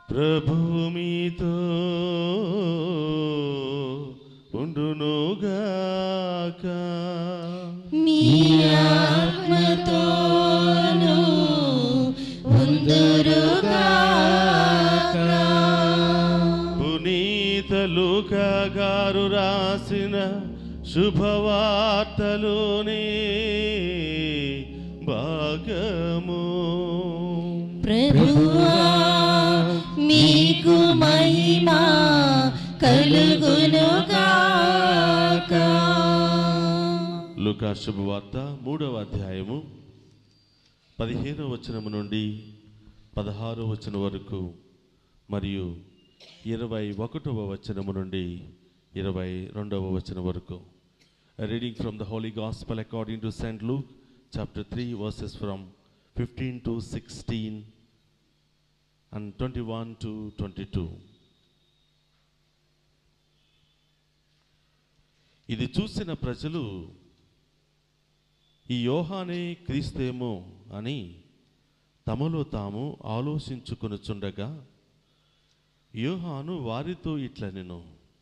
ప్రభువు మీతో ఉండునుగాక మీ ఆత్మతోను ఉందురుగాక పునీత లూకా గారు రాసిన శుభవార్తలోనే భాగము ప్రభువా మీకు మహిమ కలుగునుగాక లూకా శుభవార్త మూడవ అధ్యాయము పదిహేనవ వచనము నుండి పదహారవ వచనం వరకు మరియు ఇరవై ఒకటవ వచనము నుండి ఇరవై రెండవ వచనం వరకు reading from the holy gospel according to Saint Luke chapter three verses from fifteen to sixteen and twenty one to twenty two ఇది చూసిన ప్రజలు ఈ యోహానే క్రీస్తేమో అని తమలో తాము ఆలోచించుకొనుచుండగా యోహాను వారితో ఇట్లనెను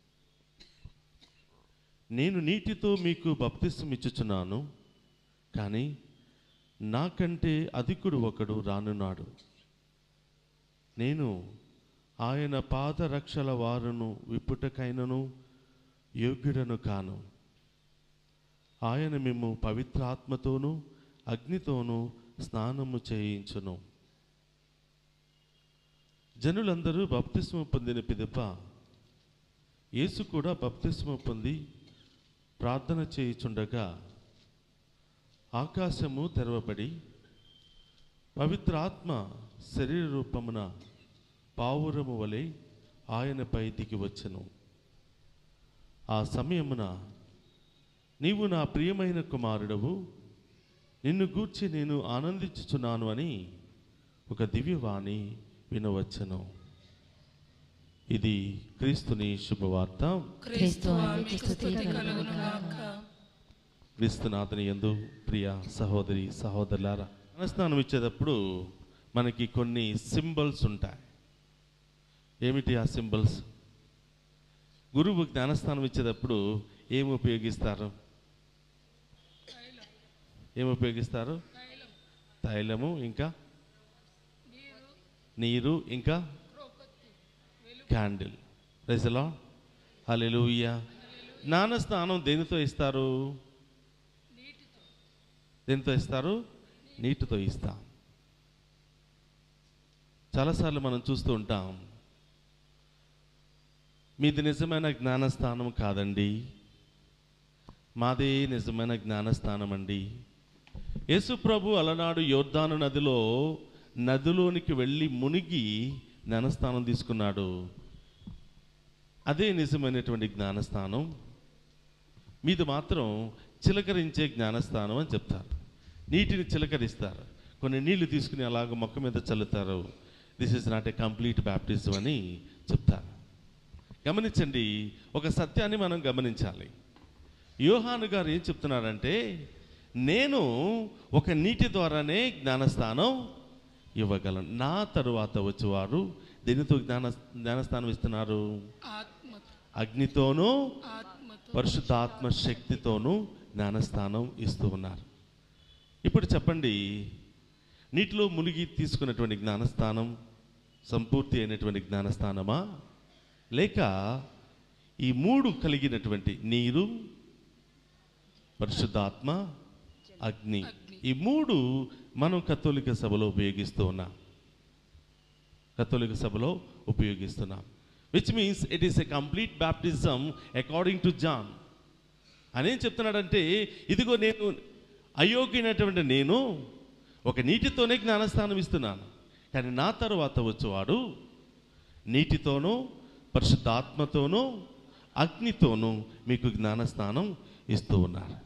నేను నీటితో మీకు బప్తిస్మిచ్చుచున్నాను కానీ నాకంటే అధికుడు ఒకడు రానున్నాడు నేను ఆయన పాదరక్షల వారును విప్పుటకైనను యోగ్యుడను కాను ఆయన మేము పవిత్రాత్మతోనూ అగ్నితోనూ స్నానము చేయించును జనులందరూ బప్తిస్మ పొందిన పిదప యేసు కూడా బప్తిస్మ పొంది ప్రార్థన చేయుచుండగా ఆకాశము తెరవబడి పవిత్రాత్మ శరీర రూపమున పావురము వలె ఆయనపై దిగి వచ్చెను ఆ సమయమున నీవు నా ప్రియమైన కుమారుడవు నిన్ను గూర్చి నేను ఆనందించుచున్నాను అని ఒక దివ్యవాణి వినవచ్చును ఇది క్రీస్తుని శుభవార్త క్రీస్తువానికి స్తుతి కలుగునుగాక క్రీస్తునాథని ఎందు ప్రియ సహోదరి సహోదరులారా జ్ఞానస్నానం ఇచ్చేటప్పుడు మనకి కొన్ని సింబల్స్ ఉంటాయి ఏమిటి ఆ సింబల్స్ గురువు జ్ఞానస్నానం ఇచ్చేటప్పుడు ఏమి ఉపయోగిస్తారు ఏమి ఉపయోగిస్తారు తైలము ఇంకా నీరు ఇంకా క్యాండిల్ రైసలా హల్లెలూయా జ్ఞానస్నానం దేనితో ఇస్తారు దేనితో ఇస్తారు నీటితో ఇస్తాం చాలాసార్లు మనం చూస్తూ ఉంటాం మీది నిజమైన జ్ఞానస్థానం కాదండి మాదే నిజమైన జ్ఞానస్థానం అండి యేసు ప్రభు అలనాడు యోర్ధాను నదిలో నదిలోనికి వెళ్ళి మునిగి జ్ఞానస్థానం తీసుకున్నాడు అదే నిజమైనటువంటి జ్ఞానస్థానం మీది మాత్రం చిలకరించే జ్ఞానస్థానం అని చెప్తారు నీటిని చిలకరిస్తారు కొన్ని నీళ్లు తీసుకుని అలాగ మొక్క మీద చల్లుతారు this is not a complete baptism అని చెప్తారు గమనించండి ఒక సత్యాన్ని మనం గమనించాలి యోహాను గారు ఏం చెప్తున్నారంటే నేను ఒక నీటి ద్వారానే జ్ఞానస్థానం ఇవ్వగలను నా తరువాత వచ్చేవారు దేనితో జ్ఞాన జ్ఞానస్థానం ఇస్తున్నారు అగ్నితోనూ పరిశుద్ధాత్మ శక్తితోనూ జ్ఞానస్థానం ఇస్తూ ఉన్నారు ఇప్పుడు చెప్పండి నీటిలో మునిగి తీసుకున్నటువంటి జ్ఞానస్థానం సంపూర్తి అయినటువంటి జ్ఞానస్థానమా లేక ఈ మూడు కలిగినటువంటి నీరు పరిశుద్ధాత్మ అగ్ని ఈ మూడు మనం కథోలిక సభలో ఉపయోగిస్తూ ఉన్నాం కథోలిక సభలో ఉపయోగిస్తున్నాం which means it is a complete baptism according to John అని ఏం చెప్తున్నాడంటే ఇదిగో నేను అయోగ్యమైనటువంటి నేను ఒక నీటితోనే జ్ఞానస్థానం ఇస్తున్నాను కానీ నా తరువాత వచ్చేవాడు నీటితోనూ పరిశుద్ధాత్మతోనూ అగ్నితోనూ మీకు జ్ఞానస్నానం ఇస్తూ ఉన్నారు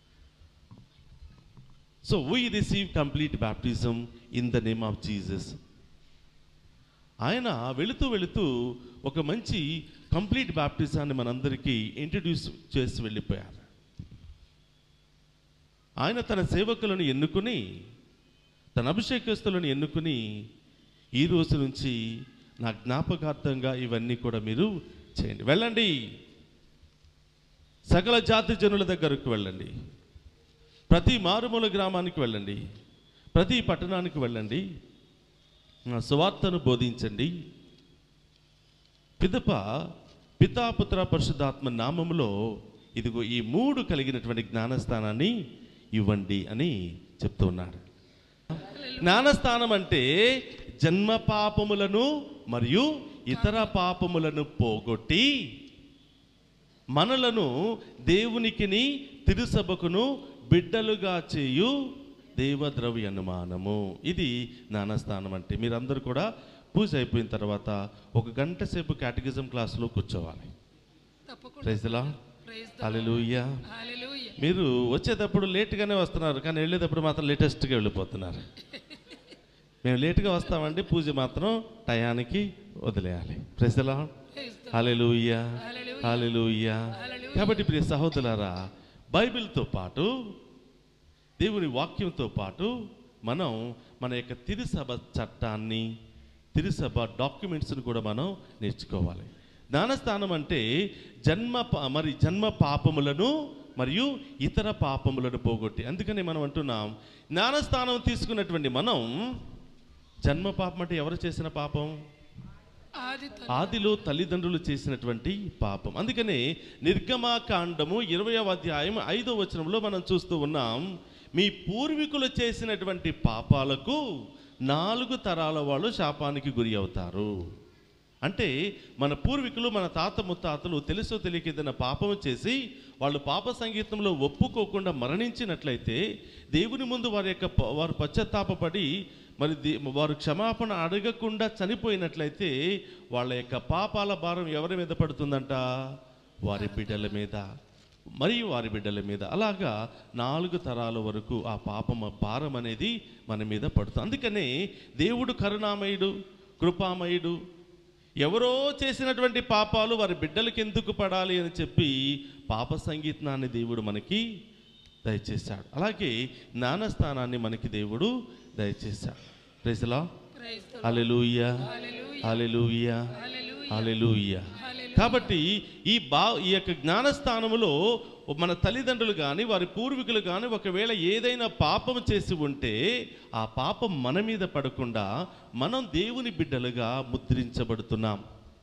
so we receive complete baptism in the name of Jesus ఆయన వెళుతూ వెళుతూ ఒక మంచి కంప్లీట్ బ్యాప్టిజాన్ని మనందరికీ ఇంట్రడ్యూస్ చేసి వెళ్ళిపోయారు ఆయన తన సేవకులను ఎన్నుకుని తన అభిషేకస్తులను ఎన్నుకుని ఈ రోజు నుంచి నా జ్ఞాపకార్థంగా ఇవన్నీ కూడా మీరు చేయండి వెళ్ళండి సకల జాతి జనుల దగ్గరకు వెళ్ళండి ప్రతి మారుమూల గ్రామానికి వెళ్ళండి ప్రతి పట్టణానికి వెళ్ళండి నా సువార్తను బోధించండి పిదప పితాపుత్ర పరిశుద్ధాత్మ నామములో ఇదిగో ఈ మూడు కలిగినటువంటి జ్ఞానస్థానాన్ని ఇవ్వండి అని చెప్తూ ఉన్నాడు జ్ఞానస్థానం అంటే జన్మ పాపములను మరియు ఇతర పాపములను పోగొట్టి మనలను దేవునికిని తిరుసభకును బిడ్డలుగా చేయు దేవద్రవ్య అనుమానము ఇది జ్ఞానస్థానం అంటే మీరందరూ కూడా పూజ అయిపోయిన తర్వాత ఒక గంట సేపు కేటగిజం క్లాస్లో కూర్చోవాలి తప్పకుండా ప్రైజ్లా ప్రైజ్ హల్లెలూయా హల్లెలూయా మీరు వచ్చేటప్పుడు లేట్గానే వస్తున్నారు కానీ వెళ్ళేటప్పుడు మాత్రం లేటెస్ట్గా వెళ్ళిపోతున్నారు మేము లేట్గా వస్తామండి పూజ మాత్రం టయానికి వదిలేయాలి ప్రజలా praise hallelujah hallelujah. Hallelujah hallelujah. కాబట్టి ప్రియ సహోదరులారా బైబిల్తో పాటు దేవుని వాక్యంతో పాటు మనం మన యొక్క తిరుసభ చట్టాన్ని తిరుసభ డాక్యుమెంట్స్ని కూడా మనం నేర్చుకోవాలి జ్ఞానస్థానం అంటే జన్మ పా- మరి జన్మ పాపములను మరియు ఇతర పాపములను పోగొట్టి అందుకని మనం అంటున్నాం జ్ఞానస్థానం తీసుకున్నటువంటి మనం జన్మ పాపం అంటే ఎవరు చేసిన పాపం ఆది తల్లి ఆదిలో తల్లిదండ్రులు చేసినటువంటి పాపం అందుకనే నిర్గమాకాండము ఇరవయవ అధ్యాయం ఐదో వచనంలో మనం చూస్తూ ఉన్నాం మీ పూర్వీకులు చేసినటువంటి పాపాలకు నాలుగు తరాల వాళ్ళు శాపానికి గురి అవుతారు అంటే మన పూర్వీకులు మన తాత ముత్తాతలు తెలుసో తెలియక ఏదైనా పాపం చేసి వాళ్ళు పాప సంగీతంలో ఒప్పుకోకుండా మరణించినట్లయితే దేవుని ముందు వారి యొక్క ప- వారు పశ్చాత్తాపపడి మరి దే- వారు క్షమాపణ అడగకుండా చనిపోయినట్లయితే వాళ్ళ యొక్క పాపాల భారం ఎవరి మీద పడుతుందంట వారి బిడ్డల మీద మరియు వారి బిడ్డల మీద అలాగా నాలుగు తరాల వరకు ఆ పాపం భారం అనేది మన మీద పడుతుంది అందుకనే దేవుడు కరుణామయుడు కృపామయుడు ఎవరో చేసినటువంటి పాపాలు వారి బిడ్డలకి ఎందుకు పడాలి అని చెప్పి పాప సంగీతాన్ని దేవుడు మనకి దయచేశాడు అలాగే జ్ఞానస్థానాన్ని మనకి దేవుడు దయచేశాడు ప్రైజ్లా ప్రైజ్ హల్లెలూయా హల్లెలూయా హల్లెలూయా హల్లెలూయా హల్లెలూయా కాబట్టి ఈ బా ఈ యొక్క జ్ఞానస్థానములో మన తల్లిదండ్రులు కానీ వారి పూర్వీకులు కానీ ఒకవేళ ఏదైనా పాపం చేసి ఉంటే ఆ పాపం మన మీద పడకుండా మనం దేవుని బిడ్డలుగా ముద్రించబడుతున్నాం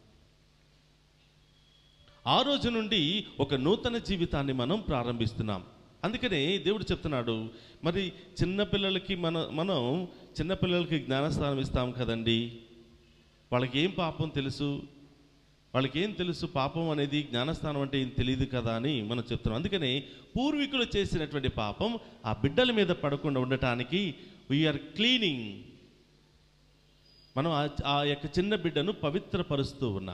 ఆ రోజు నుండి ఒక నూతన జీవితాన్ని మనం ప్రారంభిస్తున్నాం అందుకనే దేవుడు చెప్తున్నాడు మరి చిన్నపిల్లలకి మన మనం చిన్నపిల్లలకి జ్ఞానస్థానం ఇస్తాం కదండి వాళ్ళకి ఏం పాపం తెలుసు వాళ్ళకి ఏం తెలుసు పాపం అనేది జ్ఞానస్థానం అంటే ఏం తెలియదు కదా అని మనం చెప్తున్నాం అందుకనే పూర్వీకులు చేసినటువంటి పాపం ఆ బిడ్డల మీద పడకుండా ఉండటానికి వీఆర్ క్లీనింగ్ మనం ఆ- ఆ యొక్క చిన్న బిడ్డను పవిత్రపరుస్తూ ఉన్నాం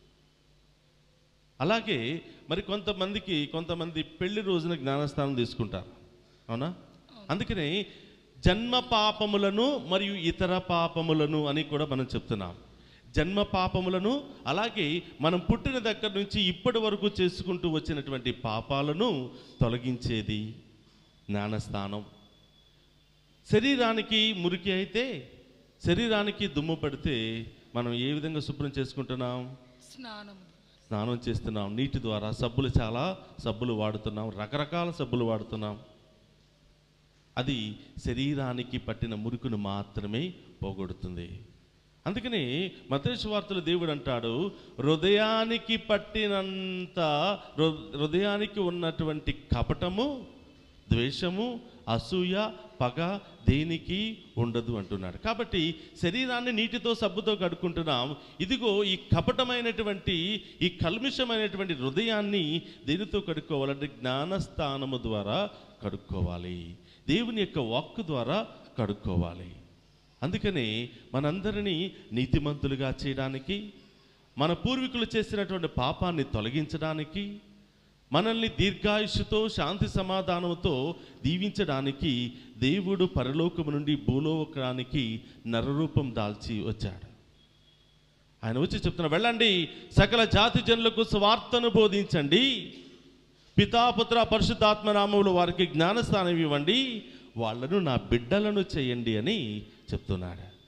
అలాగే మరి కొంతమందికి కొంతమంది పెళ్లి రోజున జ్ఞానస్థానం తీసుకుంటారు అవునా అందుకనే జన్మ పాపములను మరియు ఇతర పాపములను అని కూడా మనం చెప్తున్నాం జన్మ పాపములను అలాగే మనం పుట్టిన దగ్గర నుంచి ఇప్పటి వరకు చేసుకుంటూ వచ్చినటువంటి పాపాలను తొలగించేది జ్ఞానస్థానం శరీరానికి మురికి అయితే శరీరానికి దుమ్ము పడితే మనం ఏ విధంగా శుభ్రం చేసుకుంటున్నాం స్నానం స్నానం చేస్తున్నాం నీటి ద్వారా సబ్బులు చాలా సబ్బులు వాడుతున్నాం రకరకాల సబ్బులు వాడుతున్నాం అది శరీరానికి పట్టిన మురుకును మాత్రమే పోగొడుతుంది అందుకని మతేశ్వ వార్తలు దేవుడు అంటాడు హృదయానికి పట్టినంత హృ- హృదయానికి ఉన్నటువంటి కపటము ద్వేషము అసూయ పగ దేనికి ఉండదు అంటున్నాడు కాబట్టి శరీరాన్ని నీటితో సబ్బుతో కడుక్కుంటున్నాం ఇదిగో ఈ కపటమైనటువంటి ఈ కల్మిషమైనటువంటి హృదయాన్ని దేనితో కడుక్కోవాలంటే జ్ఞానస్థానము ద్వారా కడుక్కోవాలి దేవుని యొక్క వాక్కు ద్వారా కడుక్కోవాలి అందుకని మనందరినీ నీతిమంతులుగా చేయడానికి మన పూర్వీకులు చేసినటువంటి పాపాన్ని తొలగించడానికి మనల్ని దీర్ఘాయుష్తో శాంతి సమాధానంతో దీవించడానికి దేవుడు పరలోకము నుండి భూలోకానికి నరరూపం దాల్చి వచ్చాడు ఆయన వచ్చి చెప్తున్నా వెళ్ళండి సకల జాతి జనులకు స్వార్థను బోధించండి పితాపుత్ర పరిశుద్ధాత్మ నామములు వారికి జ్ఞానస్థానం ఇవ్వండి వాళ్ళను నా బిడ్డలను చేయండి అని చెప్తున్నాడు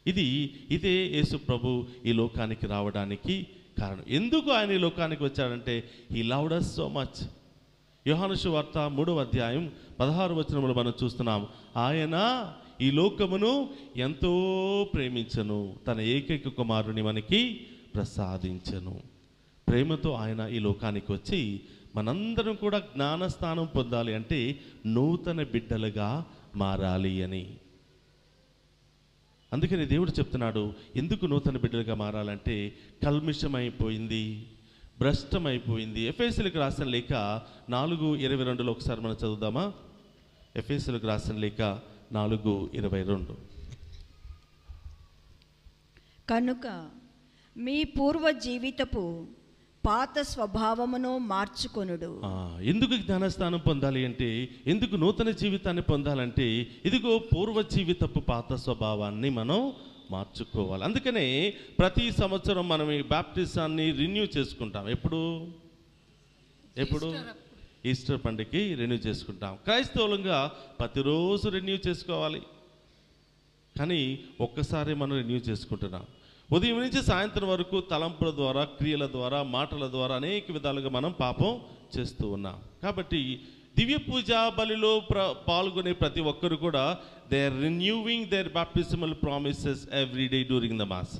ఇది ఇదే యేసు ప్రభు ఈ లోకానికి రావడానికి కారణం ఎందుకు ఆయన ఈ లోకానికి వచ్చాడంటే ఈ లవ్డ్ అస్ సో మచ్ యోహాను వార్త మూడవ అధ్యాయం పదహారు వచనములు మనం చూస్తున్నాం ఆయన ఈ లోకమును ఎంతో ప్రేమించను తన ఏకైక కుమారుని మనకి ప్రసాదించను ప్రేమతో ఆయన ఈ లోకానికి వచ్చి మనందరం కూడా జ్ఞానస్థానం పొందాలి అంటే నూతన బిడ్డలుగా మారాలి అని అందుకని దేవుడు చెప్తున్నాడు ఎందుకు నూతన బిడ్డలుగా మారాలంటే కల్మిషమైపోయింది భ్రష్టమైపోయింది ఎఫ్ఎస్సీలకు రాసిన లేఖ నాలుగు ఇరవై రెండులో ఒకసారి మనం చదువుదామా ఎఫ్ఎస్సీలకు రాసిన లేఖ నాలుగు ఇరవై రెండు కనుక మీ పూర్వ జీవితపు పాత స్వభావమును మార్చుకొనుడు ఆ, ఎందుకు జ్ఞానస్థానం పొందాలి అంటే ఎందుకు నూతన జీవితాన్ని పొందాలంటే ఇదిగో పూర్వ జీవితపు పాత స్వభావాన్ని మనం మార్చుకోవాలి అందుకనే ప్రతి సంవత్సరం మనం ఈ బ్యాప్టిజాన్ని రిన్యూ చేసుకుంటాం ఎప్పుడు ఎప్పుడు ఈస్టర్ పండుగకి రెన్యూ చేసుకుంటాం క్రైస్తవులంగా ప్రతిరోజు రెన్యూ చేసుకోవాలి కానీ ఒక్కసారి మనం రెన్యూ చేసుకుంటున్నాం ఉదయం నుంచి సాయంత్రం వరకు తలంపుల ద్వారా క్రియల ద్వారా మాటల ద్వారా అనేక విధాలుగా మనం పాపం చేస్తూ ఉన్నాం కాబట్టి దివ్య పూజా బలిలో ప్ర పాల్గొనే ప్రతి ఒక్కరు కూడా they are renewing their baptismal promises every day during the mass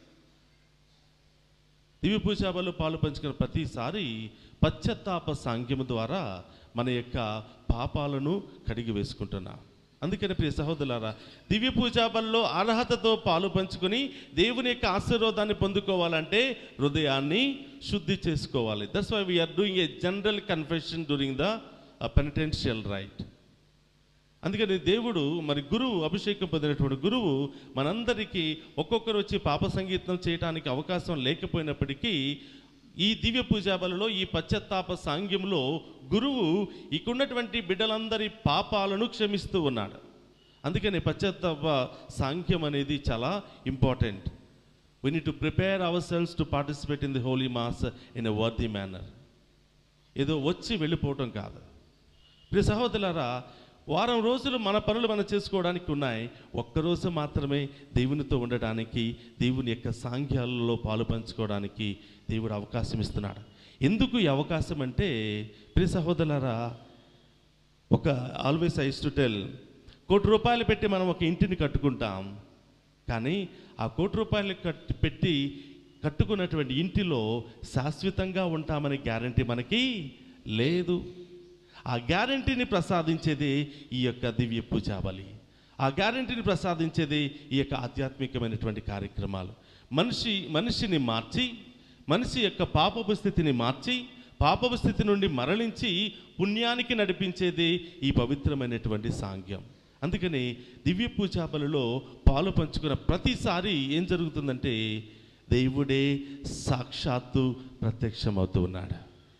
దివ్య పూజా బలు పాలు పంచుకున్న ప్రతిసారి పశ్చత్తాప సాంగ్యము ద్వారా మన యొక్క పాపాలను కడిగి వేసుకుంటున్నాం అందుకని ప్రియ సహోదరులారా దివ్య పూజా బల్లో అర్హతతో పాలు పంచుకొని దేవుని యొక్క ఆశీర్వాదాన్ని పొందుకోవాలంటే హృదయాన్ని శుద్ధి చేసుకోవాలి that's why we are doing a general confession during the penitential rite అందుకని దేవుడు మరి గురువు అభిషేకం పొందినటువంటి గురువు మనందరికీ ఒక్కొక్కరు వచ్చి పాప సంగీతం చేయడానికి అవకాశం లేకపోయినప్పటికీ ఈ దివ్య పూజాబలలో ఈ పశ్చత్తాప సాంగ్యంలో గురువు ఇక్కడున్నటువంటి బిడ్డలందరి పాపాలను క్షమిస్తూ ఉన్నాడు అందుకని పశ్చాత్తాప సాంఖ్యం అనేది చాలా important we need to prepare our selves to participate in the holy mass in a worthy manner ఏదో వచ్చి వెళ్ళిపోవటం కాదు ప్రియ సహోదరులారా వారం రోజులు మన పనులు మనం చేసుకోవడానికి ఉన్నాయి ఒక్కరోజు మాత్రమే దేవునితో ఉండడానికి దేవుని యొక్క సాంఖ్యాలలో పాలు పంచుకోవడానికి దేవుడు అవకాశం ఇస్తున్నాడు ఎందుకు ఈ అవకాశం అంటే ప్రియ సహోదరులారా ఒక ఆల్వేస్ ఐస్ టు టెల్ కోటి రూపాయలు పెట్టి మనం ఒక ఇంటిని కట్టుకుంటాం కానీ ఆ కోటి రూపాయలు కట్టి పెట్టి కట్టుకున్నటువంటి ఇంటిలో శాశ్వతంగా ఉంటామనే గ్యారంటీ మనకి లేదు ఆ గ్యారంటీని ప్రసాదించేది ఈ యొక్క దివ్య పూజాబలి ఆ గ్యారంటీని ప్రసాదించేది ఈ యొక్క ఆధ్యాత్మికమైనటువంటి కార్యక్రమాలు మనిషి మనిషిని మార్చి మనిషి యొక్క పాపపు స్థితిని మార్చి పాపపు స్థితి నుండి మరలించి పుణ్యానికి నడిపించేది ఈ పవిత్రమైనటువంటి సాంగ్యం అందుకని దివ్య పూజాబలిలో పాలు పంచుకున్న ప్రతిసారి ఏం జరుగుతుందంటే దేవుడే సాక్షాత్తు ప్రత్యక్షమవుతూ ఉన్నాడు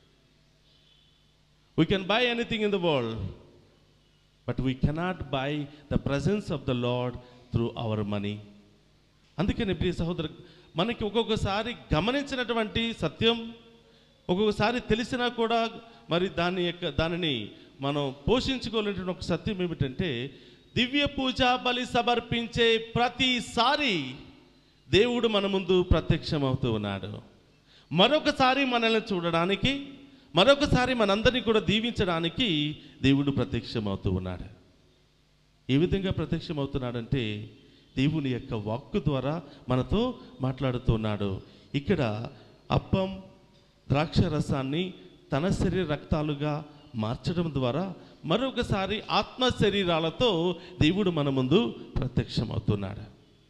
We can buy anything in the world, but we cannot buy the presence of the Lord through our money. అందుకని ప్రియ సహోదరు మనకి ఒక్కొక్కసారి గమనించినటువంటి సత్యం ఒక్కొక్కసారి తెలిసినా కూడా మరి దాని యొక్క దానిని మనం పోషించుకోలేనటువంటి ఒక సత్యం ఏమిటంటే దివ్య పూజ బలి సమర్పించే ప్రతిసారి దేవుడు మన ముందు ప్రత్యక్షమవుతూ ఉన్నాడు మరొకసారి మనల్ని చూడడానికి మరొకసారి మనందరినీ కూడా దీవించడానికి దేవుడు ప్రత్యక్షమవుతూ ఉన్నాడు ఏ విధంగా ప్రత్యక్షమవుతున్నాడంటే దేవుని యొక్క వాక్కు ద్వారా మనతో మాట్లాడుతున్నాడు ఇక్కడ అప్పం ద్రాక్ష రసాన్ని తన శరీర రక్తాలుగా మార్చడం ద్వారా మరొకసారి ఆత్మ శరీరాలతో దేవుడు మన ముందు ప్రత్యక్షమవుతున్నాడు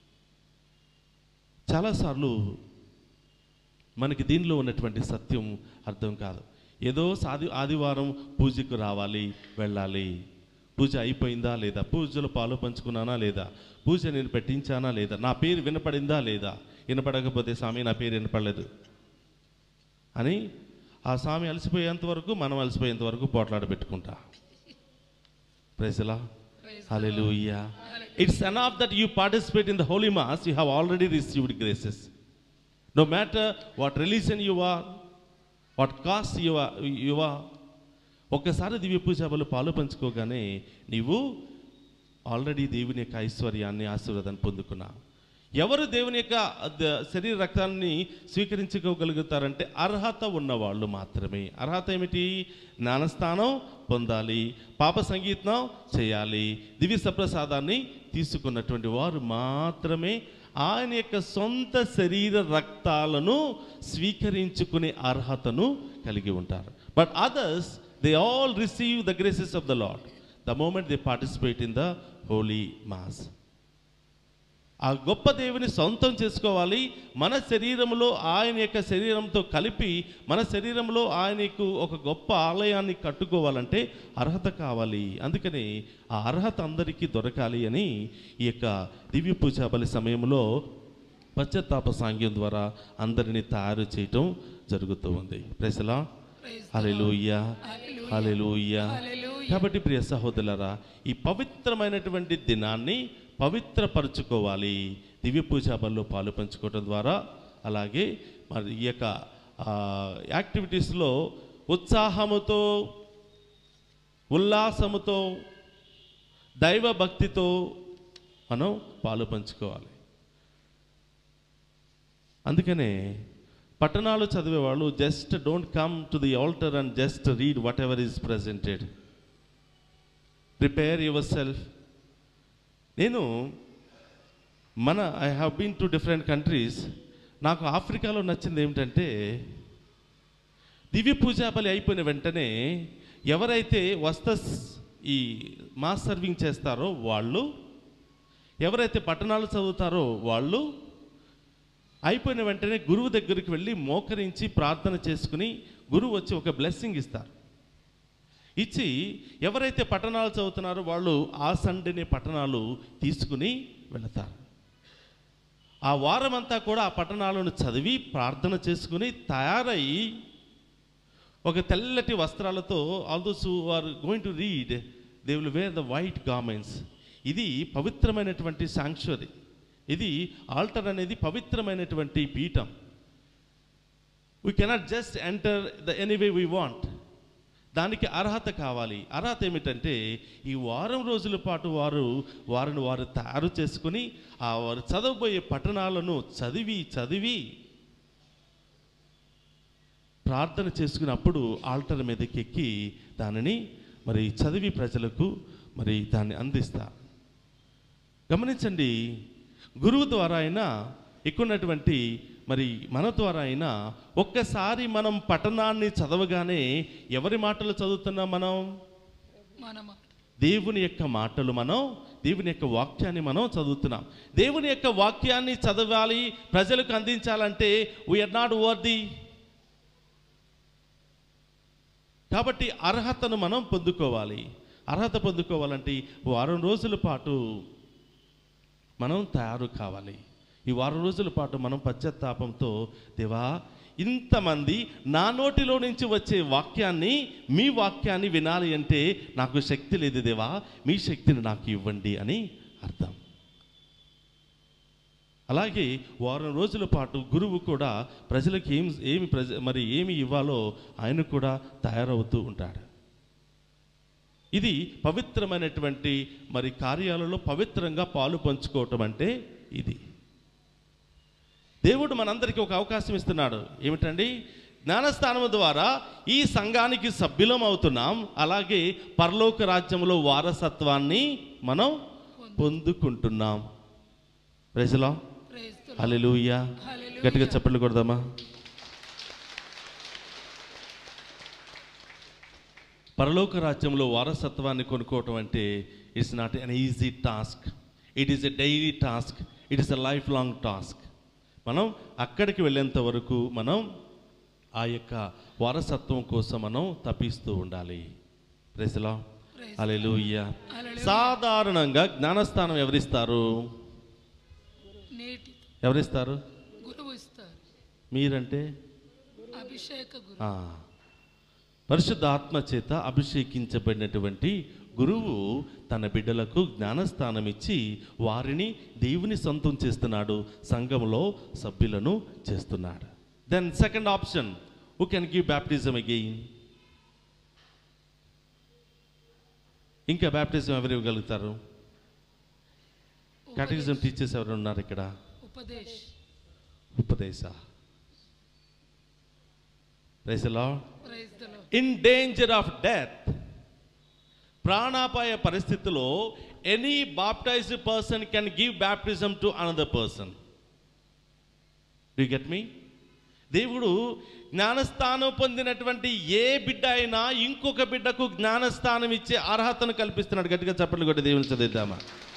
చాలాసార్లు మనకి దీనిలో ఉన్నటువంటి సత్యం అర్థం కాదు ఏదో సాది ఆదివారం పూజకు రావాలి వెళ్ళాలి పూజ అయిపోయిందా లేదా పూజలో పాలు పంచుకున్నానా లేదా పూజ నేను పెట్టించానా లేదా నా పేరు వినపడిందా లేదా వినపడకపోతే స్వామి నా పేరు వినపడలేదు అని ఆ స్వామి అలసిపోయేంత వరకు మనం అలసిపోయేంత వరకు పోట్లాడ పెట్టుకుంటా ప్రైజలా hallelujah it's enough that you participate in the holy mass you have already received graces no matter what religion you are what caste you you are ఒక్కసారి దివ్య పూజాబలు పాలు పంచుకోగానే నీవు ఆల్రెడీ దేవుని యొక్క ఐశ్వర్యాన్ని ఆశీర్వాదాన్ని పొందుకున్నావు ఎవరు దేవుని యొక్క ద- శరీర రక్తాన్ని స్వీకరించుకోగలుగుతారంటే అర్హత ఉన్నవాళ్ళు మాత్రమే అర్హత ఏమిటి జ్ఞానస్థానం పొందాలి పాప సంగీతం చేయాలి దివ్య సప్రసాదాన్ని తీసుకున్నటువంటి వారు మాత్రమే ఆయన యొక్క సొంత శరీర రక్తాలను స్వీకరించుకునే అర్హతను కలిగి ఉంటారు but others they all receive the graces of the lord the moment they participate in the holy mass ఆ గొప్ప దేవుని సొంతం చేసుకోవాలి మన శరీరంలో ఆయన యొక్క శరీరంతో కలిపి మన శరీరంలో ఆయనకు ఒక గొప్ప ఆలయాన్ని కట్టుకోవాలంటే అర్హత కావాలి అందుకని ఆ అర్హత అందరికీ దొరకాలి అని ఈ యొక్క దివ్య పూజా బలి సమయంలో పశ్చాత్తాప సాంగ్యం ద్వారా అందరినీ తయారు చేయటం జరుగుతూ ఉంది ప్రజలా హల్లెలూయా హల్లెలూయా కాబట్టి ప్రియ సహోదరులారా ఈ పవిత్రమైనటువంటి దినాన్ని పవిత్రపరచుకోవాలి దివ్య పూజా బల్లో పాలు పంచుకోవటం ద్వారా అలాగే మరి ఈ యొక్క ఆ, యాక్టివిటీస్లో ఉత్సాహముతో ఉల్లాసముతో దైవ భక్తితో మనం పాలు పంచుకోవాలి అందుకనే పట్టణాలు చదివే వాళ్ళు just don't come to the altar and just read whatever is presented prepare your self నేను మన I have been to different countries నాకు ఆఫ్రికాలో నచ్చింది ఏమిటంటే దివ్య పూజా బలి అయిపోయిన వెంటనే ఎవరైతే వస్త ఈ మాస్ సర్వింగ్ చేస్తారో వాళ్ళు ఎవరైతే పట్టణాలు చదువుతారో వాళ్ళు అయిపోయిన వెంటనే గురువు దగ్గరికి వెళ్ళి మోకరించి ప్రార్థన చేసుకుని గురువు వచ్చి ఒక బ్లెస్సింగ్ ఇస్తారు ఇచ్చి ఎవరైతే పట్టణాలు చదువుతున్నారో వాళ్ళు ఆ సండేనే పట్టణాలు తీసుకుని వెళతారు ఆ వారం అంతా కూడా ఆ పట్టణాలను చదివి ప్రార్థన చేసుకుని తయారై ఒక తెల్లటి వస్త్రాలతో all those are going to read they will wear the white garments ఇది పవిత్రమైనటువంటి సాంక్చురీ ఇది ఆల్టర్ అనేది పవిత్రమైనటువంటి పీఠం we cannot just enter the anyway we want దానికి అర్హత కావాలి అర్హత ఏమిటంటే ఈ వారం రోజుల పాటు వారు వారిని వారు తయారు చేసుకుని ఆ వారు చదవబోయే పట్టణాలను చదివి చదివి ప్రార్థన చేసుకున్నప్పుడు ఆల్టర్ మీదకి ఎక్కి దానిని మరి చదివి ప్రజలకు మరి దాన్ని అందిస్తారు గమనించండి గురువు ద్వారా అయినా ఎక్కున్నటువంటి మరి మన ద్వారా అయినా ఒక్కసారి మనం పఠనాన్ని చదవగానే ఎవరి మాటలు చదువుతున్నాం మనం మన మాట దేవుని యొక్క మాటలు మనం దేవుని యొక్క వాక్యాన్ని మనం చదువుతున్నాం దేవుని యొక్క వాక్యాన్ని చదవాలి ప్రజలకు అందించాలంటే వీఆర్ నాట్ వర్ది కాబట్టి అర్హతను మనం పొందుకోవాలి అర్హత పొందుకోవాలంటే వారం రోజుల పాటు మనం తయారు కావాలి ఈ వారం రోజుల పాటు మనం పశ్చాత్తాపంతో దేవా ఇంతమంది నా నోటిలో నుంచి వచ్చే వాక్యాన్ని మీ వాక్యాన్ని వినాలి అంటే నాకు శక్తి లేదు దేవా మీ శక్తిని నాకు ఇవ్వండి అని అర్థం అలాగే వారం రోజుల పాటు గురువు కూడా ప్రజలకు ఏం ఏమి ప్రజ మరి ఏమి ఇవ్వాలో ఆయన కూడా తయారవుతూ ఉంటాడు ఇది పవిత్రమైనటువంటి మరి కార్యాలలో పవిత్రంగా పాలు పంచుకోవటం అంటే ఇది దేవుడు మనందరికీ ఒక అవకాశం ఇస్తున్నాడు ఏమిటండి జ్ఞానస్థానం ద్వారా ఈ సంఘానికి సభ్యులం అవుతున్నాం అలాగే పరలోక రాజ్యంలో వారసత్వాన్ని మనం పొందుకుంటున్నాం ప్రజలో ప్రైజ్ ద హల్లెలూయా హల్లెలూయా. గట్టిగా చప్పట్లు కొడదామా పరలోక రాజ్యంలో వారసత్వాన్ని కొనుక్కోవటం అంటే it's not an easy task it is a daily task it is a life long task మనం అక్కడికి వెళ్ళేంత వరకు మనం ఆ యొక్క వారసత్వం కోసం మనం తప్పిస్తూ ఉండాలి ప్రెసలా Praise హల్లెలూయా హల్లెలూయా. సాధారణంగా జ్ఞానస్థానం ఎవరిస్తారు నేటి ఎవరిస్తారు గురువు ఇస్తారు మీరంటే అభిషేక గురు ఆ, పరిశుద్ధ ఆత్మ చేత అభిషేకించబడినటువంటి గురువు తన బిడ్డలకు జ్ఞానస్థానం ఇచ్చి వారిని దేవుని సొంతం చేస్తున్నాడు సంఘంలో సభ్యులను చేస్తున్నాడు then second option who can give baptism again ఇంకా బ్యాప్టిజం ఎవరు ఇవ్వగలుగుతారు కేటగిజం టీచర్స్ ఎవరు ఉన్నారు ఇక్కడ ఉపదేశ్ ఉపదేశ ప్రైజ్ లా praise the lord in danger of death ప్రాణాపాయ పరిస్థితిలో any baptized person can give baptism to another person do get me దేవుడు జ్ఞానస్థానం పొందినటువంటి ఏ బిడ్డ అయినా ఇంకొక బిడ్డకు జ్ఞానస్థానం ఇచ్చే అర్హతను కల్పిస్తున్నాడు గట్టిగా చప్పట్లు కొట్టి దేవుని చదిద్దామా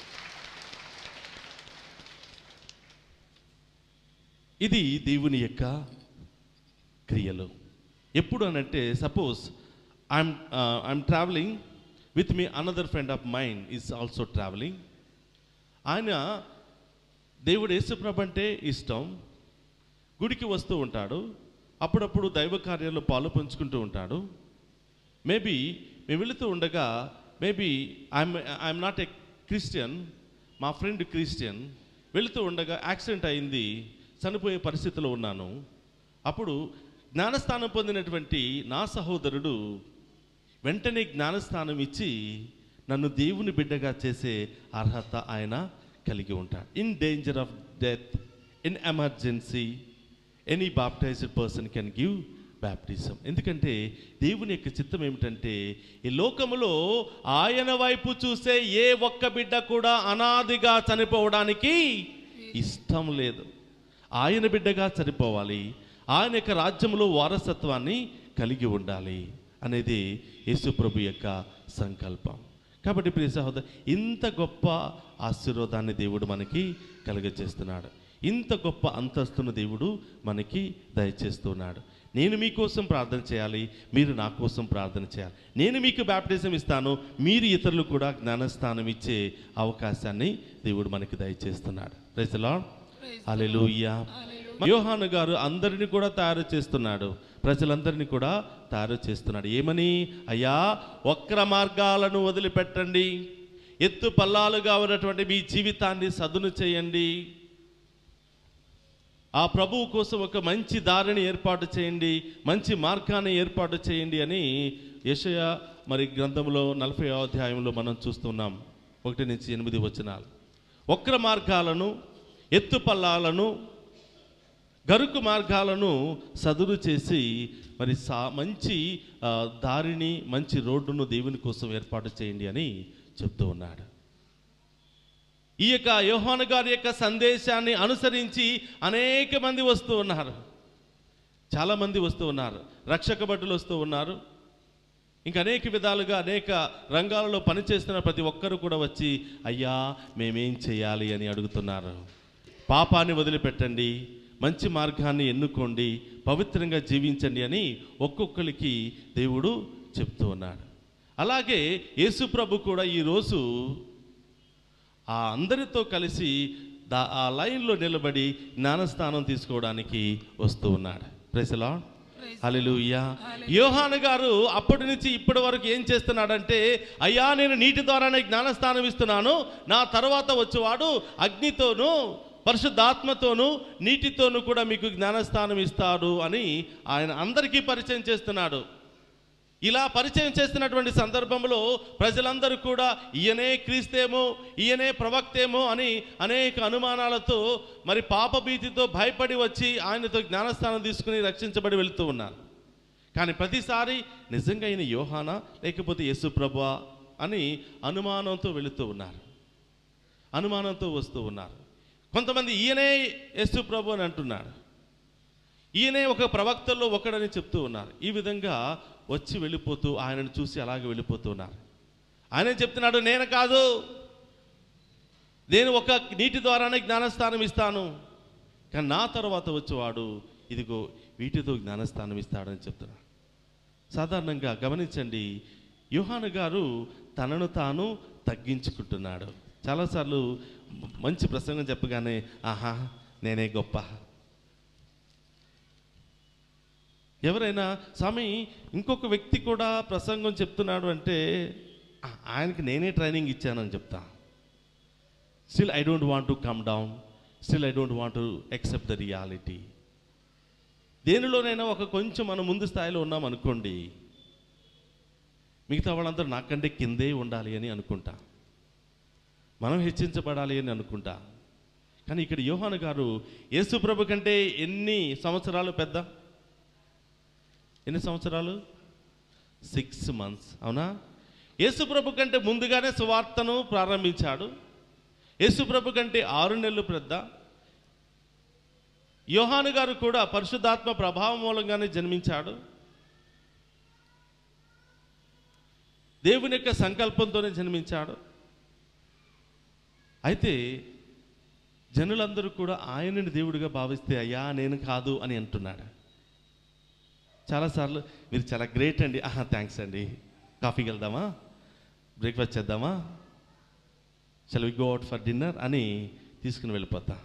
ఇది దేవుని యొక్క క్రియలు ఎప్పుడు అనంటే suppose I'm I'm travelling with me another friend of mine is also travelling ఆయన దేవుడు యేసుప్రభ అంటే ఇష్టం గుడికి వస్తూ ఉంటాడు అప్పుడప్పుడు దైవ కార్యాల్లో పాలు పంచుకుంటూ ఉంటాడు మేబీ మేము వెళుతూ ఉండగా maybe I'm I'm not a Christian మా ఫ్రెండ్ క్రిస్టియన్ వెళుతూ ఉండగా యాక్సిడెంట్ అయింది చనిపోయే పరిస్థితిలో ఉన్నాను అప్పుడు జ్ఞానస్థానం పొందినటువంటి నా సహోదరుడు వెంటనే జ్ఞానస్థానం ఇచ్చి నన్ను దేవుని బిడ్డగా చేసే అర్హత ఆయన కలిగి ఉంటాడు in danger of death in emergency any baptized person can give baptism ఎందుకంటే దేవుని యొక్క చిత్తం ఏమిటంటే ఈ లోకములో ఆయన వైపు చూసే ఏ ఒక్క బిడ్డ కూడా అనాదిగా చనిపోవడానికి ఇష్టం లేదు ఆయన బిడ్డగా చనిపోవాలి ఆయన యొక్క రాజ్యంలో వారసత్వాన్ని కలిగి ఉండాలి అనేది యేసుప్రభు యొక్క సంకల్పం కాబట్టి ప్రియ సహోదరు ఇంత గొప్ప ఆశీర్వాదాన్ని దేవుడు మనకి కలుగజేస్తున్నాడు ఇంత గొప్ప అంతస్తును దేవుడు మనకి దయచేస్తున్నాడు నేను మీకోసం ప్రార్థన చేయాలి మీరు నా కోసం ప్రార్థన చేయాలి నేను మీకు బ్యాప్టిజం ఇస్తాను మీరు ఇతరులు కూడా జ్ఞానస్థానం ఇచ్చే అవకాశాన్ని దేవుడు మనకి దయచేస్తున్నాడు రైతులా హల్లెలూయా యోహాను గారు అందరిని కూడా తయారు చేస్తున్నాడు ప్రజలందరినీ కూడా తయారు చేస్తున్నాడు ఏమని అయ్యా వక్ర మార్గాలను వదిలిపెట్టండి ఎత్తు పల్లాలుగా ఉన్నటువంటి మీ జీవితాన్ని సదును చేయండి ఆ ప్రభువు కోసం ఒక మంచి దారిని ఏర్పాటు చేయండి మంచి మార్గాన్ని ఏర్పాటు చేయండి అని యెషయ మరి గ్రంథంలో నలభై అధ్యాయంలో మనం చూస్తున్నాం ఒకటి నుంచి ఎనిమిది వచనాలు వక్ర మార్గాలను ఎత్తు పల్లాలను గరుకు మార్గాలను సదురు చేసి మరి సా మంచి ఆ, దారిని మంచి రోడ్డును దేవుని కోసం ఏర్పాటు చేయండి అని చెప్తూ ఉన్నాడు ఈ యొక్క యోహాను గారి యొక్క సందేశాన్ని అనుసరించి అనేక మంది వస్తూ ఉన్నారు చాలా మంది వస్తూ ఉన్నారు రక్షక భటులు వస్తూ ఉన్నారు ఇంకా అనేక విధాలుగా అనేక రంగాలలో పనిచేస్తున్న ప్రతి ఒక్కరు కూడా వచ్చి అయ్యా మేమేం చేయాలి అని అడుగుతున్నారు పాపాన్ని వదిలిపెట్టండి మంచి మార్గాన్ని ఎన్నుకోండి పవిత్రంగా జీవించండి అని ఒక్కొక్కరికి దేవుడు చెప్తూ ఉన్నాడు అలాగే యేసుప్రభు కూడా ఈరోజు ఆ అందరితో కలిసి దా ఆ లైన్లో నిలబడి జ్ఞానస్థానం తీసుకోవడానికి వస్తూ ఉన్నాడు ప్రెసలా హల్లెలూయా యోహాను గారు అప్పటి నుంచి ఇప్పటి వరకు ఏం చేస్తున్నాడంటే అయ్యా నేను నీటి ద్వారానే జ్ఞానస్థానం ఇస్తున్నాను నా తర్వాత వచ్చేవాడు అగ్నితోనూ పరిశుద్ధాత్మతోనూ నీటితోనూ కూడా మీకు జ్ఞానస్థానం ఇస్తాడు అని ఆయన అందరికీ పరిచయం చేస్తున్నాడు ఇలా పరిచయం చేస్తున్నటువంటి సందర్భంలో ప్రజలందరూ కూడా ఈయనే క్రీస్తేమో ఈయనే ప్రవక్తేమో అని అనేక అనుమానాలతో మరి పాపభీతితో భయపడి వచ్చి ఆయనతో జ్ఞానస్థానం తీసుకుని రక్షించబడి వెళుతూ ఉన్నారు కానీ ప్రతిసారి నిజంగా ఈయన యోహానా లేకపోతే యేసు ప్రభువా అని అనుమానంతో వెళుతూ ఉన్నారు అనుమానంతో వస్తూ ఉన్నారు కొంతమంది ఈయనే యేసు ప్రభు అని అంటున్నాడు ఈయనే ఒక ప్రవక్తల్లో ఒకడని చెప్తూ ఉన్నారు ఈ విధంగా వచ్చి వెళ్ళిపోతూ ఆయనను చూసి అలాగే వెళ్ళిపోతూ ఉన్నారు ఆయన చెప్తున్నాడు నేను కాదు నేను ఒక నీటి ద్వారానే జ్ఞానస్థానం ఇస్తాను కానీ నా తర్వాత వచ్చేవాడు ఇదిగో వీటితో జ్ఞానస్థానం ఇస్తాడని చెప్తున్నాడు సాధారణంగా గమనించండి యోహాను గారు తనను తాను తగ్గించుకుంటున్నాడు చాలాసార్లు మంచి ప్రసంగం చెప్పగానే ఆహా నేనే గొప్ప ఎవరైనా స్వామి ఇంకొక వ్యక్తి కూడా ప్రసంగం చెప్తున్నాడు అంటే "ఆ, ఆయనకి నేనే ట్రైనింగ్ ఇచ్చానని చెప్తా still I don't want to come down still I don't want to accept the reality దేనిలోనైనా ఒక కొంచెం మనం ముందు స్థాయిలో ఉన్నాం అనుకోండి మిగతా వాళ్ళందరూ నాకంటే కిందే ఉండాలి అని అనుకుంటా మనం హెచ్చించబడాలి అని అనుకుంటా కానీ ఇక్కడ యోహాను గారు యేసు ప్రభు కంటే ఎన్ని సంవత్సరాలు పెద్ద ఎన్ని సంవత్సరాలు సిక్స్ మంత్స్ అవునా యేసు ప్రభు కంటే ముందుగానే సువార్తను ప్రారంభించాడు యేసు ప్రభు కంటే ఆరు నెలలు పెద్ద యోహాను గారు కూడా పరిశుద్ధాత్మ ప్రభావం మూలంగానే జన్మించాడు దేవుని యొక్క సంకల్పంతోనే జన్మించాడు అయితే జనులందరూ కూడా ఆయనని దేవుడిగా భావిస్తే అయ్యా నేను కాదు అని అంటున్నాడు చాలాసార్లు మీరు చాలా గ్రేట్ అండి ఆహా థ్యాంక్స్ అండి కాఫీకి వెళ్దామా బ్రేక్ఫాస్ట్ చేద్దామా shall we go out for dinner అని తీసుకుని వెళ్ళిపోతా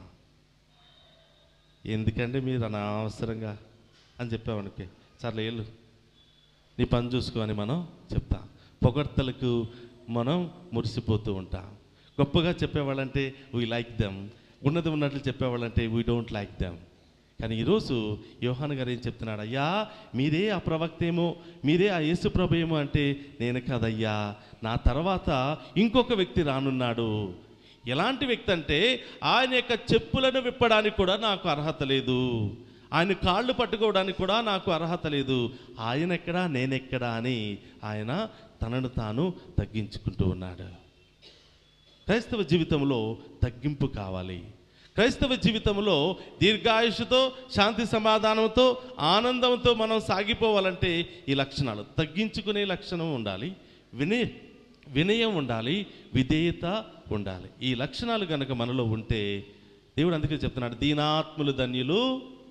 ఎందుకంటే మీరు అనవసరంగా అని చెప్పామనుకే సర్లే వెళ్ళు నీ పని చూసుకో అని మనం చెప్తాం పొగడ్తలకు మనం మురిసిపోతూ ఉంటాం గొప్పగా చెప్పేవాళ్ళంటే వీ లైక్ దెమ్ ఉన్నది ఉన్నట్లు చెప్పేవాళ్ళంటే వీ డోంట్ లైక్ దెమ్ కానీ ఈరోజు యోహాన్ గారు ఏం చెప్తున్నాడు అయ్యా మీరే ఆ ప్రవక్త ఏమో మీరే ఆ యేసు ప్రభు ఏమో అంటే నేను కాదయ్యా నా తర్వాత ఇంకొక వ్యక్తి రానున్నాడు ఎలాంటి వ్యక్తి అంటే ఆయన యొక్క చెప్పులను విప్పడానికి కూడా నాకు అర్హత లేదు ఆయన కాళ్ళు పట్టుకోవడానికి కూడా నాకు అర్హత లేదు ఆయన ఎక్కడా నేనెక్కడా అని ఆయన తనను తాను తగ్గించుకుంటూ ఉన్నాడు క్రైస్తవ జీవితంలో తగ్గింపు కావాలి క్రైస్తవ జీవితంలో దీర్ఘాయుషుతో శాంతి సమాధానంతో ఆనందంతో మనం సాగిపోవాలంటే ఈ లక్షణాలు తగ్గించుకునే లక్షణం ఉండాలి వినయ వినయం ఉండాలి విధేయత ఉండాలి ఈ లక్షణాలు కనుక మనలో ఉంటే దేవుడు అందుకే చెప్తున్నాడు దీనాత్ములు ధన్యులు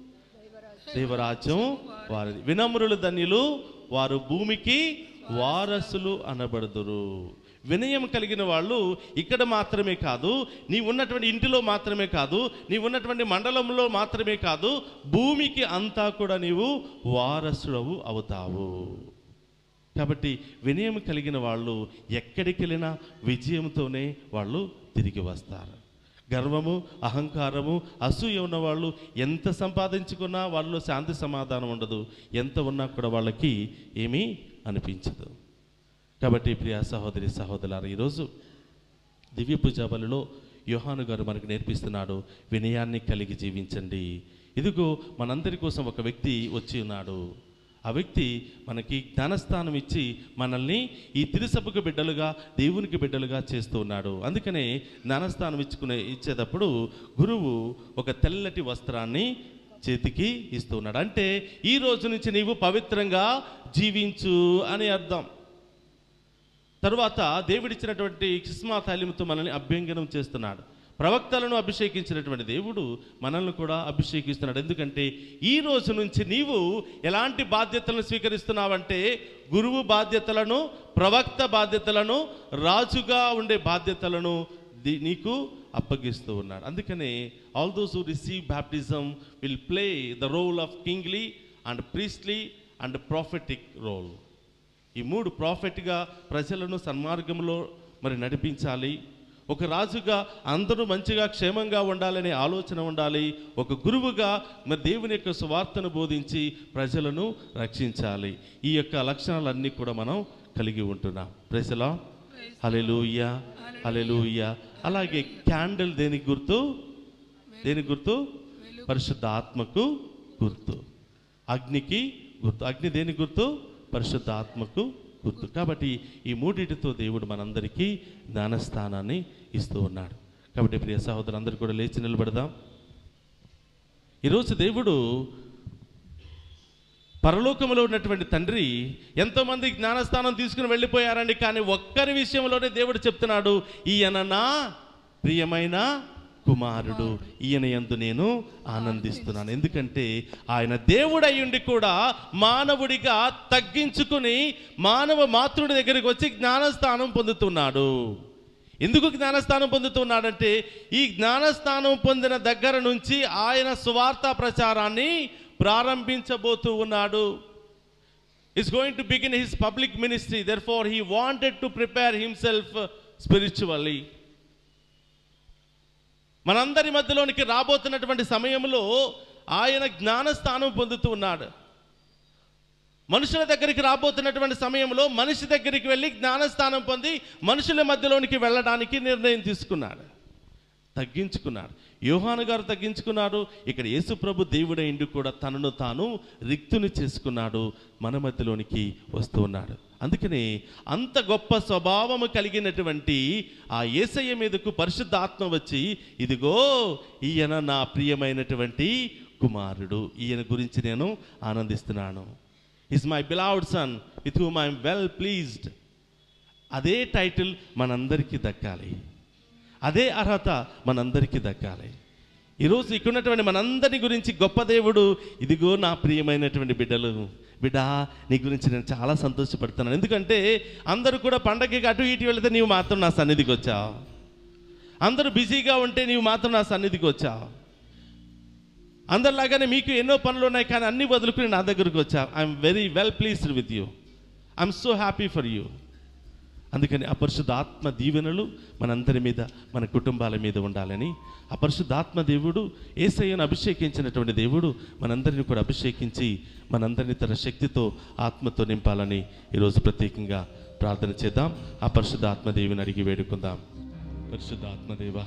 దేవరాజ్యం వారిది వినమ్రులు ధన్యులు వారు భూమికి వారసులు అనబడుదురు వినయం కలిగిన వాళ్ళు ఇక్కడ మాత్రమే కాదు నీ ఉన్నటువంటి ఇంటిలో మాత్రమే కాదు నీ ఉన్నటువంటి మండలంలో మాత్రమే కాదు భూమికి అంతా కూడా నీవు వారసుడవు అవుతావు కాబట్టి వినయం కలిగిన వాళ్ళు ఎక్కడికి వెళ్ళినా విజయంతోనే వాళ్ళు తిరిగి వస్తారు గర్వము అహంకారము అసూయ ఉన్న వాళ్ళు ఎంత సంపాదించుకున్నా వాళ్ళలో శాంతి సమాధానం ఉండదు ఎంత ఉన్నా కూడా వాళ్ళకి ఏమీ అనిపించదు కాబట్టి ప్రియ సహోదరి సహోదరులారా ఈరోజు దివ్య పూజా బలిలో యోహాను గారు మనకు నేర్పిస్తున్నాడు వినయాన్ని కలిగి జీవించండి ఇదిగో మనందరి కోసం ఒక వ్యక్తి వచ్చి ఉన్నాడు ఆ వ్యక్తి మనకి జ్ఞానస్థానం ఇచ్చి మనల్ని ఈ తిరుసభకు బిడ్డలుగా దేవునికి బిడ్డలుగా చేస్తూ ఉన్నాడు అందుకనే జ్ఞానస్థానం ఇచ్చుకునే ఇచ్చేటప్పుడు గురువు ఒక తెల్లటి వస్త్రాన్ని చేతికి ఇస్తూ ఉన్నాడు అంటే ఈ రోజు నుంచి నీవు పవిత్రంగా జీవించు అని అర్థం తరువాత దేవుడిచ్చినటువంటి కిస్మా తైలిముతో మనల్ని అభ్యంగనం చేస్తున్నాడు ప్రవక్తలను అభిషేకించినటువంటి దేవుడు మనల్ని కూడా అభిషేకిస్తున్నాడు ఎందుకంటే ఈ రోజు నుంచి నీవు ఎలాంటి బాధ్యతలను స్వీకరిస్తున్నావంటే గురువు బాధ్యతలను ప్రవక్త బాధ్యతలను రాజుగా ఉండే బాధ్యతలను ది- నీకు అప్పగిస్తూ ఉన్నాడు అందుకనే all those who receive baptism will play the role of kingly and priestly and prophetic role ఈ మూడు ప్రాఫిట్గా ప్రజలను సన్మార్గంలో మరి నడిపించాలి ఒక రాజుగా అందరూ మంచిగా క్షేమంగా ఉండాలనే ఆలోచన ఉండాలి ఒక గురువుగా మరి దేవుని యొక్క సువార్తను బోధించి ప్రజలను రక్షించాలి ఈ యొక్క లక్షణాలన్నీ కూడా మనం కలిగి ఉంటున్నాం ప్రజలా హలెలూయ హలెలూయ అలాగే క్యాండిల్ దేనికి గుర్తు దేనికి గుర్తు పరిశుద్ధ ఆత్మకు గుర్తు అగ్నికి గుర్తు అగ్ని దేనికి గుర్తు పరిశుద్ధ ఆత్మకు గుర్తు కాబట్టి ఈ మూడిటితో దేవుడు మనందరికీ జ్ఞానస్థానాన్ని ఇస్తూ ఉన్నాడు కాబట్టి ప్రియ సహోదరులందరూ కూడా లేచి నిలబడదాం ఈరోజు దేవుడు పరలోకములో ఉన్నటువంటి తండ్రి ఎంతోమంది జ్ఞానస్థానం తీసుకుని వెళ్ళిపోయారండి కానీ ఒక్కరి విషయంలోనే దేవుడు చెప్తున్నాడు ఈయన నా ప్రియమైన కుమారుడు ఈయన యందు నేను ఆనందిస్తున్నాను ఎందుకంటే ఆయన దేవుడయ్యుండి కూడా మానవుడిగా తగ్గించుకుని మానవ మాతృడి దగ్గరికి వచ్చి జ్ఞానస్థానం పొందుతున్నాడు ఎందుకు జ్ఞానస్థానం పొందుతున్నాడంటే ఈ జ్ఞానస్థానం పొందిన దగ్గర నుంచి ఆయన సువార్త ప్రచారాన్ని ప్రారంభించబోతూ ఉన్నాడు is going to begin his public ministry. Therefore, he wanted to prepare himself spiritually. మనందరి మధ్యలోనికి రాబోతున్నటువంటి సమయంలో ఆయన జ్ఞానస్థానం పొందుతూ ఉన్నాడు మనుషుల దగ్గరికి రాబోతున్నటువంటి సమయంలో మనిషి దగ్గరికి వెళ్ళి జ్ఞానస్థానం పొంది మనుషుల మధ్యలోనికి వెళ్ళడానికి నిర్ణయం తీసుకున్నాడు తగ్గించుకున్నాడు యోహాను గారు తగ్గించుకున్నాడు ఇక్కడ యేసు ప్రభు దేవుడైండు కూడా తనను తాను రిక్తుని చేసుకున్నాడు మన మధ్యలోనికి వస్తూ ఉన్నాడు అందుకని అంత గొప్ప స్వభావము కలిగినటువంటి ఆ యేసయ్య మీదకు పరిశుద్ధాత్మ వచ్చి ఇదిగో ఈయన నా ప్రియమైనటువంటి కుమారుడు ఈయన గురించి నేను ఆనందిస్తున్నాను is my beloved son with whom I'm well pleased అదే టైటిల్ మనందరికీ దక్కాలి అదే అర్హత మనందరికీ దక్కాలి ఈరోజు ఇక్కడ ఉన్నటువంటి మనందరి గురించి గొప్ప దేవుడు ఇదిగో నా ప్రియమైనటువంటి బిడ్డలు బిడ్డ నీ గురించి నేను చాలా సంతోషపడుతున్నాను ఎందుకంటే అందరూ కూడా పండగకి అటు ఇటు వెళితే నీవు మాత్రం నా సన్నిధికి వచ్చావు అందరూ బిజీగా ఉంటే నీవు మాత్రం నా సన్నిధికి వచ్చావు అందరిలాగానే మీకు ఎన్నో పనులు ఉన్నాయి కానీ అన్ని వదులుకుని నా దగ్గరకు వచ్చా I'm very well pleased with you I'm so happy for you అందుకని అపరిశుద్ధాత్మ దీవెనలు మనందరి మీద మన కుటుంబాల మీద ఉండాలని అపరిశుద్ధాత్మ దేవుడు ఏసయ్యను అభిషేకించినటువంటి దేవుడు మనందరిని కూడా అభిషేకించి మనందరిని తన శక్తితో ఆత్మతో నింపాలని ఈరోజు ప్రత్యేకంగా ప్రార్థన చేద్దాం ఆ పరిశుద్ధాత్మ దేవుని అడిగి వేడుకుందాం పరిశుద్ధాత్మదేవా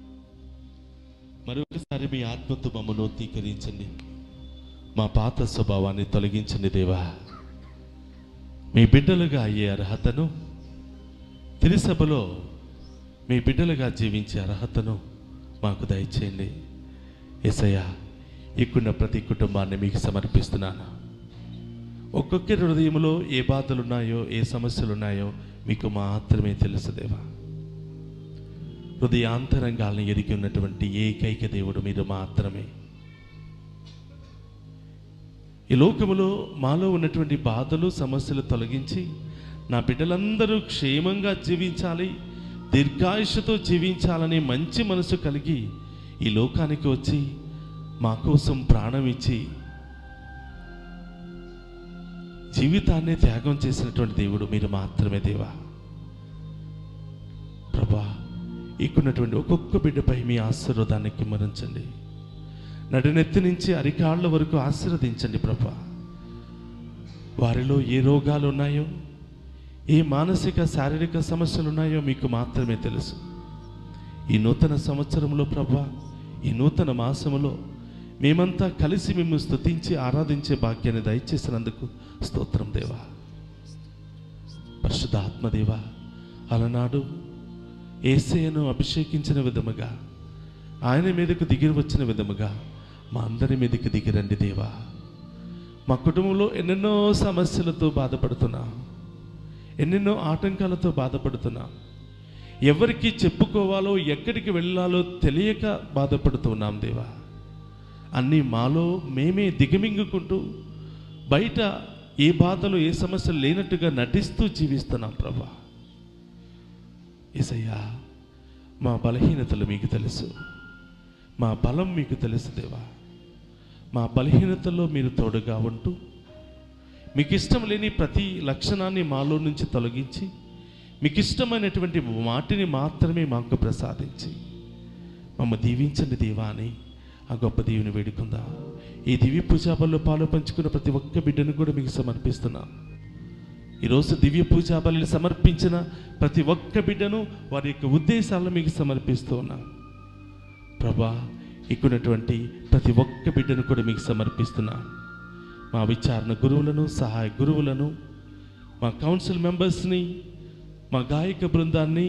మరొకసారి మీ ఆత్మతో మమ్మల్ని నూతీకరించండి మా పాత స్వభావాన్ని తొలగించండి దేవా మీ బిడ్డలుగా అయ్యే అర్హతను తిరుసభలో మీ బిడ్డలుగా జీవించే అర్హతను మాకు దయచేయండి ఎసయ్య ఇక్కడున్న ప్రతి కుటుంబాన్ని మీకు సమర్పిస్తున్నాను ఒక్కొక్కరి హృదయంలో ఏ బాధలు ఉన్నాయో ఏ సమస్యలు ఉన్నాయో మీకు మాత్రమే తెలుసు దేవా హృదయాంతరంగాలను ఎరిగి ఉన్నటువంటి ఏకైక దేవుడు మీరు మాత్రమే ఈ లోకములో మాలో ఉన్నటువంటి బాధలు సమస్యలు తొలగించి నా బిడ్డలందరూ క్షేమంగా జీవించాలి దీర్ఘాయుషతో జీవించాలనే మంచి మనసు కలిగి ఈ లోకానికి వచ్చి మా కోసం ప్రాణం ఇచ్చి జీవితాన్ని త్యాగం చేసినటువంటి దేవుడు మీరు మాత్రమే దేవా ప్రభా ఇక్కడున్నటువంటి ఒక్కొక్క బిడ్డపై మీ ఆశీర్వాదాన్ని కిమ్మరించండి నడినెత్తి నుంచి అరికాళ్ళ వరకు ఆశీర్వదించండి ప్రభా వారిలో ఏ రోగాలు ఉన్నాయో ఏ మానసిక శారీరక సమస్యలు ఉన్నాయో మీకు మాత్రమే తెలుసు ఈ నూతన సంవత్సరంలో ప్రభా ఈ నూతన మాసములో మేమంతా కలిసి మేము స్తుతించి ఆరాధించే భాగ్యాన్ని దయచేసినందుకు స్తోత్రం దేవా పరిశుద్ధ ఆత్మదేవా అలనాడు ఏసయ్యను అభిషేకించిన విధముగా ఆయన మీదకు దిగి వచ్చిన విధముగా మా అందరి మీదకి దిగిరండి దేవా మా కుటుంబంలో ఎన్నెన్నో సమస్యలతో బాధపడుతున్నా ఎన్నెన్నో ఆటంకాలతో బాధపడుతున్నా ఎవరికి చెప్పుకోవాలో ఎక్కడికి వెళ్ళాలో తెలియక బాధపడుతున్నాం దేవా అన్నీ మాలో మేమే దిగమింగుకుంటూ బయట ఏ బాధలు ఏ సమస్యలు లేనట్టుగా నటిస్తూ జీవిస్తున్నాం ప్రభా ఏసయ్యా మా బలహీనతలు మీకు తెలుసు మా బలం మీకు తెలుసు దేవా మా బలహీనతల్లో మీరు తోడుగా ఉంటూ మీకు ఇష్టం లేని ప్రతి లక్షణాన్ని మాలో నుంచి తొలగించి మీకు ఇష్టమైనటువంటి వాటిని మాత్రమే మాకు ప్రసాదించి మమ్మ దీవించండి దేవా అని ఆ గొప్ప దీవిని వేడుకుందా ఈ దివ్య పూజాబల్లో పాలు పంచుకున్న ప్రతి ఒక్క బిడ్డను కూడా మీకు సమర్పిస్తున్నాం ఈరోజు దివ్య పూజా బలిని సమర్పించిన ప్రతి ఒక్క బిడ్డను వారి యొక్క ఉద్దేశాలను మీకు సమర్పిస్తూ ఉన్నాం ప్రభా ఇక్కడున్నటువంటి ప్రతి ఒక్క బిడ్డను కూడా మీకు సమర్పిస్తున్నాం మా విచారణ గురువులను సహాయ గురువులను మా కౌన్సిల్ మెంబర్స్ని మా గాయక బృందాన్ని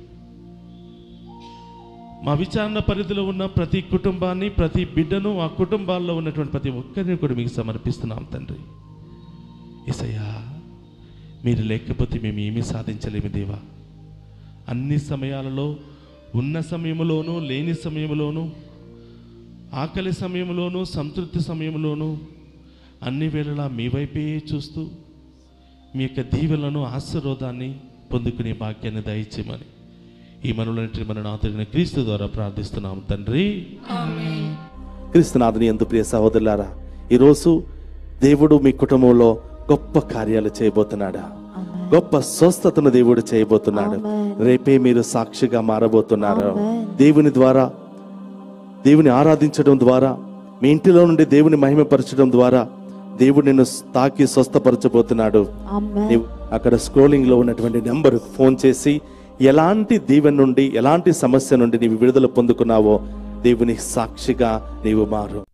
మా విచారణ పరిధిలో ఉన్న ప్రతి కుటుంబాన్ని ప్రతి బిడ్డను ఆ కుటుంబాల్లో ఉన్నటువంటి ప్రతి ఒక్కరిని కూడా మీకు సమర్పిస్తున్నాం తండ్రి ఎసయ్యా మీరు లేకపోతే మేము ఏమీ సాధించలేము దేవా అన్ని సమయాలలో ఉన్న సమయంలోనూ లేని సమయంలోనూ ఆకలి సమయంలోనూ సంతృప్తి సమయంలోనూ అన్ని వేళలా మీ వైపే చూస్తూ మీ యొక్క దీవెలను ఆశీర్వాదాన్ని పొందుకునే భాగ్యాన్ని దయచేయమని ఈ మనలోని మన నాథుడిన క్రీస్తు ద్వారా ప్రార్థిస్తున్నాం తండ్రి క్రీస్తునాథుని ఎందు ప్రియ సహోదరులారా ఈరోజు దేవుడు మీ కుటుంబంలో గొప్ప కార్యాలు చేయబోతున్నాడా గొప్ప స్వస్థతను దేవుడు చేయబోతున్నాడు రేపే మీరు సాక్షిగా మారబోతున్నారు దేవుని ద్వారా దేవుని ఆరాధించడం ద్వారా మీ ఇంటిలో నుండి దేవుని మహిమపరచడం ద్వారా దేవుడు నిన్ను తాకి స్వస్థపరచబోతున్నాడు నీవు అక్కడ స్క్రోలింగ్ లో ఉన్నటువంటి నెంబర్ ఫోన్ చేసి ఎలాంటి దీవెన నుండి ఎలాంటి సమస్య నుండి నీవు విడుదల పొందుకున్నావో దేవుని సాక్షిగా నీవు మారు